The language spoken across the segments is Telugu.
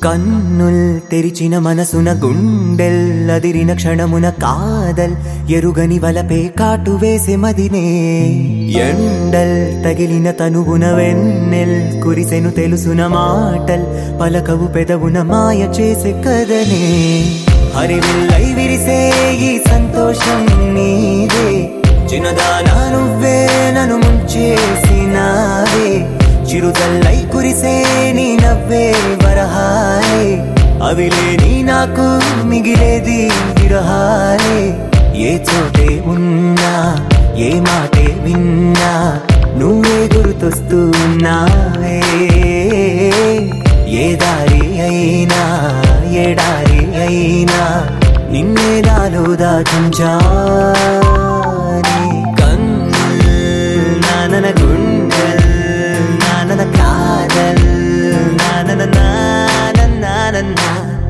కన్నుల్ తెరిచిన మనసున గుండెల్లదిరిన క్షణమున కాదల్ ఎరుగని వలపే కాటు వేసే మదినే ఎండల్ తగిలిన తనువున వెన్నెల్ కురిసెను తెలుసున మాటల్ పలకవు పెదవున మాయ చేసే కదనే హరివిల్లై విరిసే ఈ సంతోషం నీదే చిన్నదానా నువ్వే నన్ను ముంచేసినావే చిరుతల్లై కురిసే నీ నవ్వే వరహాలే అవిలేని నాకు మిగిలేది విరహాలే ఏ చోటే ఉన్నా ఏ మాటే విన్నా నువ్వే గుర్తొస్తున్నావే ఏ దారి అయినా ఎడారి అయినా నిన్నే నాలో దాచుంచానే కన్నుల్ నానన గుండెల్ నానన కాదల్ నానన నానన నానన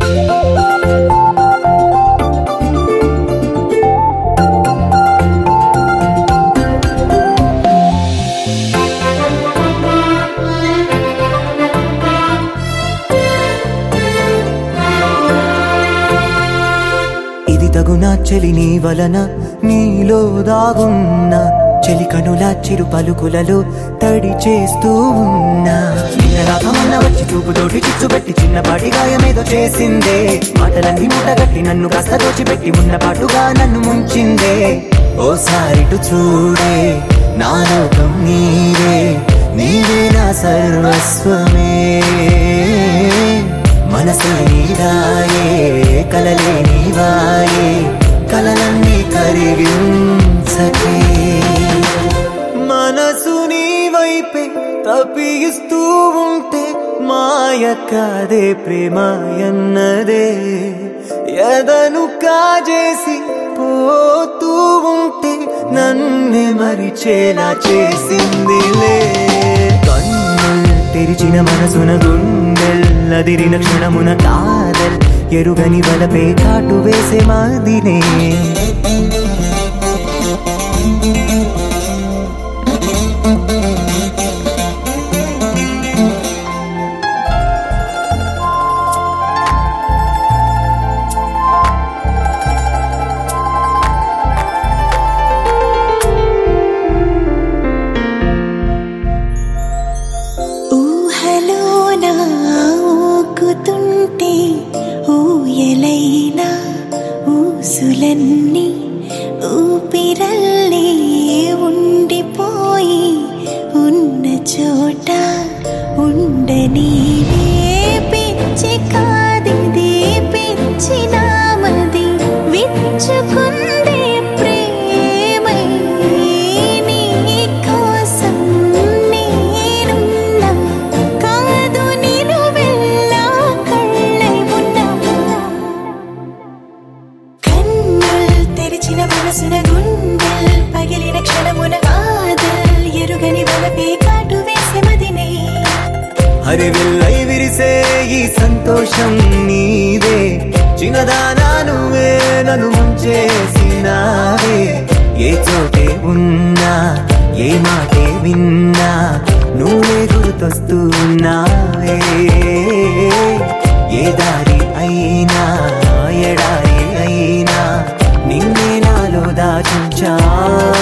ఇది తగునా చెలి నీ వలన నీలో దాగున్న చెలి కనుల చిరు పలుకులలో తడి చేస్తూ ఉన్నా నిన్న రాకమన్న వచ్చి చూపుతోటి చిచ్చుపెట్టి చిన్నపాటి గాయమేదో చేసిందే మాటలన్నీ మూటగట్టి నన్ను కాస్త దోచిపెట్టి ఉన్న పాటుగా నన్ను ముంచిందే ఓసారిటు చూడే నా లోకం నీవే నీవే నా సర్వస్వమే మనసే నీదాయే కలలే నీవాయే కలలన్నీ కరిగించకే మనసు నీ వైపే తప్పిస్తూ ఉంటే మాయ కాదే ప్రేమ ఎన్నదే ఎదను కాజేసి పోతూ ఉంటే నన్నే మరిచేలా చేసిందిలే కన్నుల్ తెరిచిన మనసున గుండెల్లదిరిన క్షణమున కాదల్ ఎరుగని వలపే కాటు వేసే మాదినే ఊహలోన ఊగుతుంటే ఊయలైన ఊసులన్నీ ఊపిరల్లే ఉండిపోయి ఉన్న చోట ఉండనీవే పిచ్చి కాదిది పిచ్చి నామది విచ్చుకుందే ప్రేమై నీ కోసం నేనున్నా కాదు నేను వెళ్ళా కళ్ళై ఉన్నా కన్నుల్ తెరిచిన మనసున గుండెల్ పగిలిన క్షణమున ఆదల్ ఎరుగని వలపే కాటు వేసే మదినే హరివిల్లై విరిసే ఈ సంతోషం నీదే చిన్నదానా నువ్వే నన్ను ముంచేసినావే ఏ చోటే ఉన్నా ఏ మాటే విన్నా నువ్వే గుర్తొస్తున్నావే ఏ దారి అయినా ఎడారి అయినా నిన్నే నాలో దాచుంచా